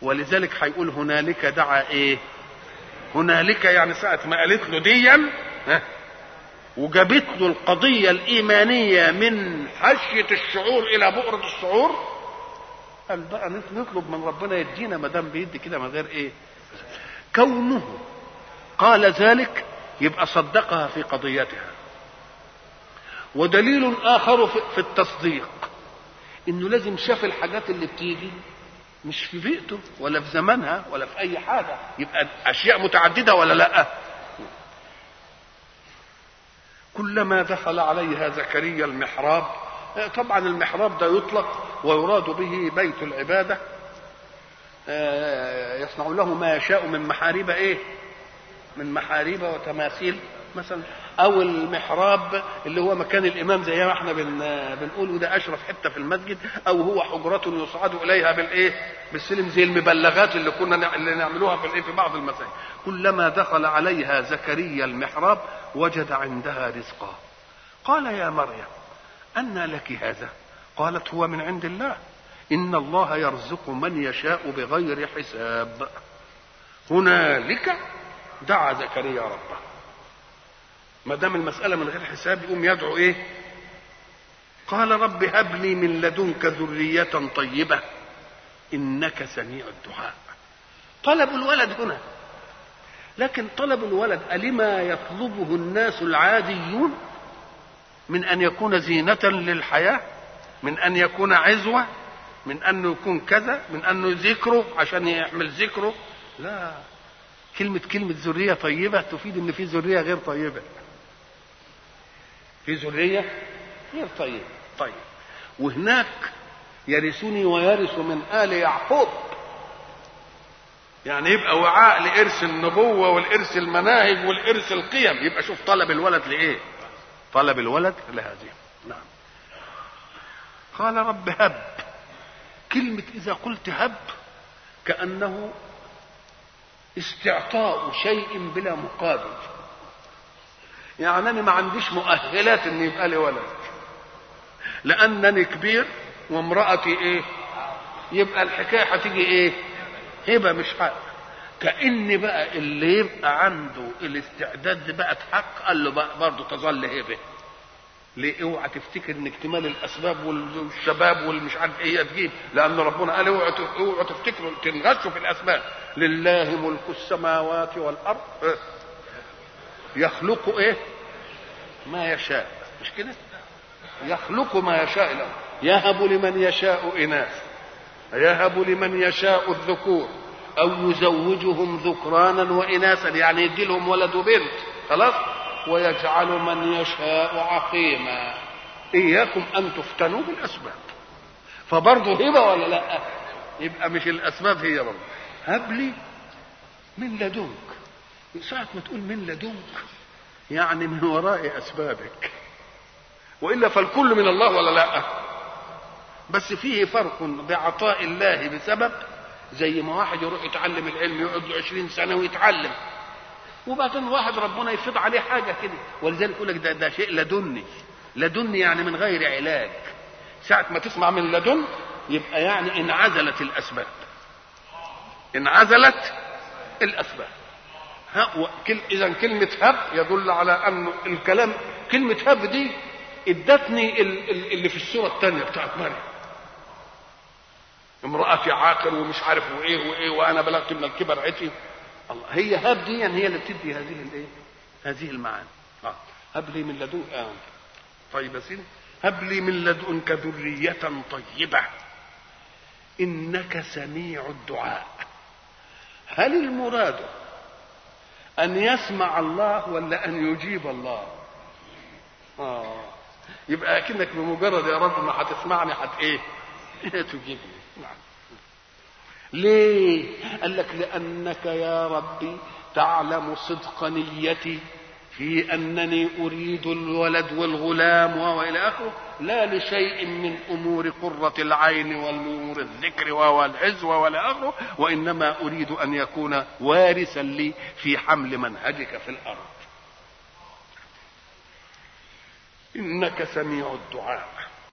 ولذلك هيقول هنالك دعا ايه هنالك يعني ساعة ما قالت له ديا ها وجابت له القضية الإيمانية من حشية الشعور إلى بؤرة الشعور قال بقى نطلب من ربنا يدينا ما دام بيدي كده من غير إيه كونه قال ذلك يبقى صدقها في قضيتها ودليل آخر في التصديق إنه لازم شاف الحاجات اللي بتيجي مش في بيئته ولا في زمانها ولا في أي حاجة يبقى أشياء متعددة ولا لأ كلما دخل عليها زكريا المحراب طبعا المحراب ده يطلق ويراد به بيت العبادة يصنع له ما يشاء من محاريب ايه من محاريب وتماثيل مثلا او المحراب اللي هو مكان الامام زي ما احنا بن بنقول وده اشرف حته في المسجد او هو حجره يصعد اليها بالايه بالسلم زي المبلغات اللي كنا اللي نعملوها في الايه في بعض المساجد كلما دخل عليها زكريا المحراب وجد عندها رزقا قال يا مريم أنى لك هذا قالت هو من عند الله إن الله يرزق من يشاء بغير حساب هنالك دعا زكريا ربه ما دام المسألة من غير حساب يقوم يدعو إيه قال رب هب لي من لدنك ذرية طيبة إنك سميع الدعاء طلب الولد هنا لكن طلب الولد ألما يطلبه الناس العاديون من أن يكون زينة للحياة من أن يكون عزوة من أنه يكون كذا من أنه ذكره عشان يعمل ذكره لا كلمة كلمة ذرية طيبة تفيد أن في ذرية غير طيبة في ذرية غير طيبة طيب وهناك يرثني ويرث من آل يعقوب يعني يبقى وعاء لإرث النبوة والإرث المناهج والإرث القيم يبقى شوف طلب الولد لإيه طلب الولد لهذه نعم قال رب هب كلمة إذا قلت هب كأنه استعطاء شيء بلا مقابل يعني أنا ما عنديش مؤهلات إن يبقى لي ولد لأنني كبير وامرأتي إيه يبقى الحكاية هتيجي إيه هبة مش حق كأن بقى اللي يبقى عنده الاستعداد بقى حق قال له بقى برضه تظل هبه ليه اوعى تفتكر ان اكتمال الاسباب والشباب والمش عارف ايه تجيب لان ربنا قال اوعى اوعى تفتكروا تنغشوا في الاسباب لله ملك السماوات والارض يخلق ايه ما يشاء مش كده يخلق ما يشاء له يهب لمن يشاء اناث يهب لمن يشاء الذكور او يزوجهم ذكرانا واناثا يعني يدي لهم ولد وبنت خلاص ويجعل من يشاء عقيما اياكم ان تفتنوا بالاسباب فبرضه هبه ولا لا يبقى مش الاسباب هي برضه هب لي من لدنك ساعة ما تقول من لدنك يعني من وراء اسبابك والا فالكل من الله ولا لا بس فيه فرق بعطاء الله بسبب زي ما واحد يروح يتعلم العلم يقعد له 20 سنه ويتعلم وبعدين واحد ربنا يفيض عليه حاجه كده ولذلك يقول لك ده, ده شيء لدني لدني يعني من غير علاج ساعة ما تسمع من لدن يبقى يعني انعزلت الأسباب انعزلت الأسباب إذا كلمة هب يدل على أن الكلام كلمة هب دي ادتني اللي في السورة الثانية بتاعت مريم امرأتي عاقر ومش عارف وايه وايه وانا بلغت من الكبر عتي الله هي هب دي يعني هي اللي بتدي هذه الايه؟ هذه المعاني آه. هب لي من لدنك آه. طيب يا سيدي هب لي من لدنك ذرية طيبة إنك سميع الدعاء هل المراد أن يسمع الله ولا أن يجيب الله؟ آه يبقى أكنك بمجرد يا رب ما هتسمعني هت إيه؟ تجيبني نعم ليه قال لك لانك يا ربي تعلم صدق نيتي في انني اريد الولد والغلام والى اخره لا لشيء من امور قره العين والامور الذكر والعزوه ولا اخره وانما اريد ان يكون وارثا لي في حمل منهجك في الارض انك سميع الدعاء